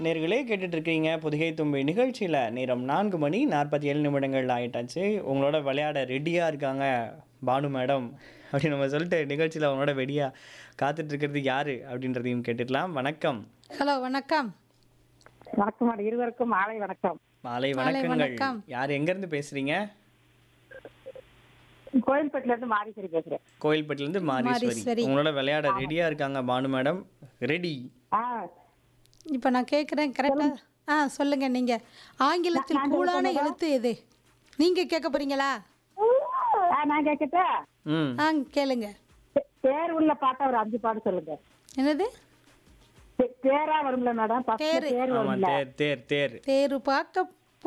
நேர்களே கேட்டுட்டு இருக்கீங்க புதுகை தும்பி நிகழ்ச்சியில் நேரம் நான்கு மணி நாற்பத்தி ஏழு நிமிடங்கள் ஆயிட்டாச்சு உங்களோட விளையாட ரெடியாக இருக்காங்க பானு மேடம் அப்படின்னு நம்ம சொல்லிட்டு நிகழ்ச்சியில் அவங்களோட வெடியாக காத்துட்டு இருக்கிறது யாரு அப்படின்றதையும் கேட்டுடலாம் வணக்கம் ஹலோ வணக்கம் வணக்கம் மேடம் இருவருக்கும் மாலை வணக்கம் மாலை மாலை வணக்கங்கள் வணக்கம். யார் எங்கேருந்து பேசுறீங்க கோயில்பேட்டில இருந்து மாரீஸ்வரி பேசுறேன் கோயில்பட்டிலேருந்து மாரீஸ்வரி மாரீஸ்வரி. உங்களோட விளையாட ரெடியாக இருக்காங்க பானு மேடம் ரெடி ஆ இப்போ நான் கேட்குறேன் கரெக்டாக ஆ சொல்லுங்க நீங்க ஆங்கிலத்தில் கூலான எழுத்து எது நீங்க கேட்க போறீங்களா ஆ, நான் கேட்கட்டா ம் ஆ கேளுங்க பே- பேர் உள்ள பாட்டா ஒரு அஞ்சு பாட்டு சொல்லுங்க என்னது பே- பேரா வரும்ல மேடம் first பேரு. பேர் ஆமாம் வரும்ல தேர் தேர் தேர் தேரு பார்க்க